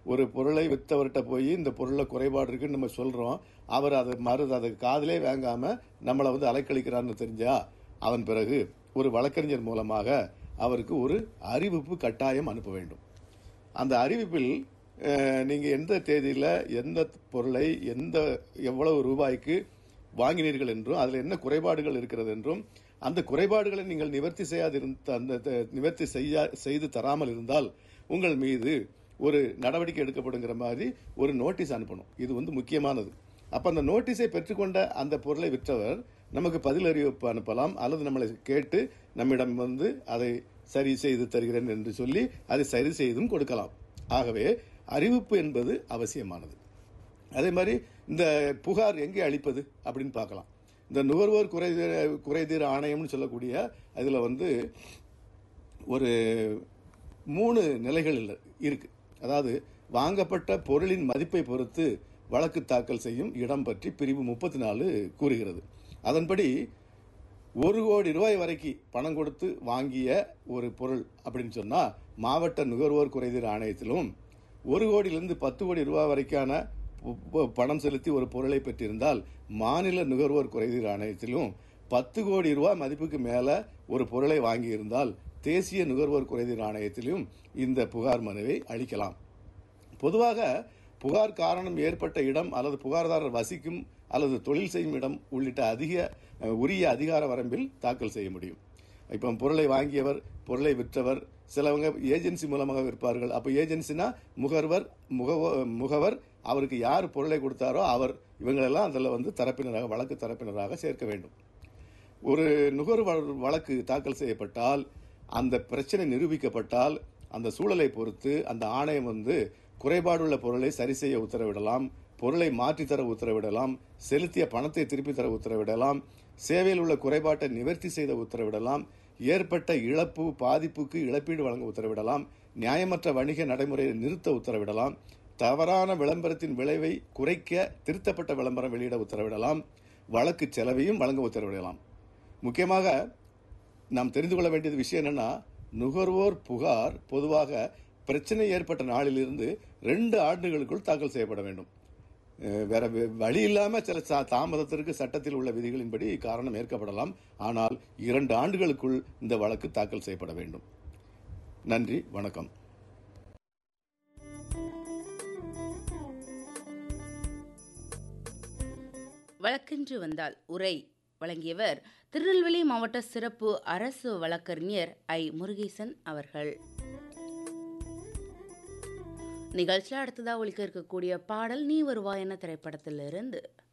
ஒரு பொருளை வித்தவர்கிட்ட போய் இந்த பொருள்ல குறைபாடு இருக்குன்னு நம்ம சொல்றோம் அவர் அதை மறு அதை காதிலே வாங்காம நம்மளை வந்து அலைக்கழிக்கிறான்னு தெரிஞ்சா அதன் பிறகு ஒரு வழக்கறிஞர் மூலமாக அவருக்கு ஒரு அறிவிப்பு கட்டாயம் அனுப்ப வேண்டும் அந்த அறிவிப்பில் அஹ், நீங்க எந்த தேதியில எந்த பொருளை எந்த எவ்வளவு ரூபாய்க்கு வாங்கினீர்கள் என்றும் அதில் என்ன குறைபாடுகள் இருக்கிறது என்றும் அந்த குறைபாடுகளை நீங்கள் நிவர்த்தி செய்யாதிருந்த அந்த த- நிவர்த்தி செய்ய செய்து தராமல் இருந்தால் உங்கள் மீது ஒரு நடவடிக்கை எடுக்கப்படுங்கிற மாதிரி ஒரு நோட்டீஸ் அனுப்பணும் இது வந்து முக்கியமானது அப்ப அந்த நோட்டீஸை பெற்றுக்கொண்ட அந்த பொருளை விற்றவர் நமக்கு பதில் அறிவிப்பு அனுப்பலாம் அல்லது நம்மளை கேட்டு நம்மிடம் வந்து அதை சரி செய்து தருகிறேன் என்று சொல்லி அதை சரி செய்தும் கொடுக்கலாம் ஆகவே அறிவிப்பு என்பது அவசியமானது அதே மாதிரி இந்த புகார் எங்கே அளிப்பது அப்படின்னு பார்க்கலாம் இந்த நுகர்வோர் குறைதீர் குறைதீர் ஆணையம்னு சொல்லக்கூடிய அதில் வந்து ஒரு மூணு நிலைகள் இல்ல- இருக்கு அதாவது வாங்கப்பட்ட பொருளின் மதிப்பை பொறுத்து வழக்கு தாக்கல் செய்யும் இடம் பற்றி பிரிவு முப்பத்தி நாலு கூறுகிறது அதன்படி ஒரு கோடி ரூபாய் வரைக்கும் பணம் கொடுத்து வாங்கிய ஒரு பொருள் அப்படின்னு சொன்னா மாவட்ட நுகர்வோர் குறைதீர் ஆணையத்திலும் ஒரு கோடியிலிருந்து பத்து கோடி ரூபாய் வரைக்கான பு- பு- பணம் செலுத்தி ஒரு பொருளை பெற்றிருந்தால் மாநில நுகர்வோர் குறைதீர் ஆணையத்திலும் பத்து கோடி ரூபாய் மதிப்புக்கு மேல ஒரு பொருளை வாங்கியிருந்தால் தேசிய நுகர்வோர் குறைதீர் ஆணையத்திலும் இந்த புகார் மனுவை அளிக்கலாம் பொதுவாக புகார் காரணம் ஏற்பட்ட இடம் அல்லது புகார்தாரர் வசிக்கும் அல்லது தொழில் செய்யும் இடம் உள்ளிட்ட அதிக அஹ், உரிய அதிகார வரம்பில் தாக்கல் செய்ய முடியும் இப்போ பொருளை வாங்கியவர் பொருளை விற்றவர் சிலவங்க ஏஜென்சி மூலமாக விற்பார்கள் அப்போ ஏஜென்சினா முகர்வர் முகவ முகவர் அவருக்கு யார் பொருளை கொடுத்தாரோ அவர் இவங்களெல்லாம் அதில் வந்து தரப்பினராக வழக்கு தரப்பினராக சேர்க்க வேண்டும் ஒரு நுகர்வோர் வழக்கு தாக்கல் செய்யப்பட்டால் அந்த பிரச்சனை நிரூபிக்கப்பட்டால் அந்த சூழலை பொறுத்து அந்த ஆணையம் வந்து குறைபாடுள்ள பொருளை சரி செய்ய உத்தரவிடலாம் பொருளை மாற்றித் தர உத்தரவிடலாம் செலுத்திய பணத்தை திருப்பி தர உத்தரவிடலாம் சேவையில் உள்ள குறைபாட்டை நிவர்த்தி செய்த உத்தரவிடலாம் ஏற்பட்ட இழப்பு பாதிப்புக்கு இழப்பீடு வழங்க உத்தரவிடலாம் நியாயமற்ற வணிக நடைமுறையை நிறுத்த உத்தரவிடலாம் தவறான விளம்பரத்தின் விளைவை குறைக்க திருத்தப்பட்ட விளம்பரம் வெளியிட உத்தரவிடலாம் வழக்கு செலவையும் வழங்க உத்தரவிடலாம் முக்கியமாக நாம் தெரிந்து கொள்ள வேண்டியது விஷயம் என்னன்னா நுகர்வோர் புகார் பொதுவாக பிரச்சனை ஏற்பட்ட நாளிலிருந்து ரெண்டு ஆண்டுகளுக்குள் தாக்கல் செய்யப்பட வேண்டும் அஹ் வேற வே- வழி இல்லாம சில சா- தாமதத்திற்கு சட்டத்தில் உள்ள விதிகளின்படி காரணம் ஏற்கப்படலாம் ஆனால் இரண்டு ஆண்டுகளுக்குள் இந்த வழக்கு தாக்கல் செய்யப்பட வேண்டும் நன்றி வணக்கம் வழக்கென்று வந்தால் உரை வழங்கியவர் திருநெல்வேலி மாவட்ட சிறப்பு அரசு வழக்கறிஞர் ஐ முருகேசன் அவர்கள் நிகழ்ச்சியில் அடுத்ததாக ஒழிக்க இருக்கக்கூடிய பாடல் நீ வருவா என திரைப்படத்திலிருந்து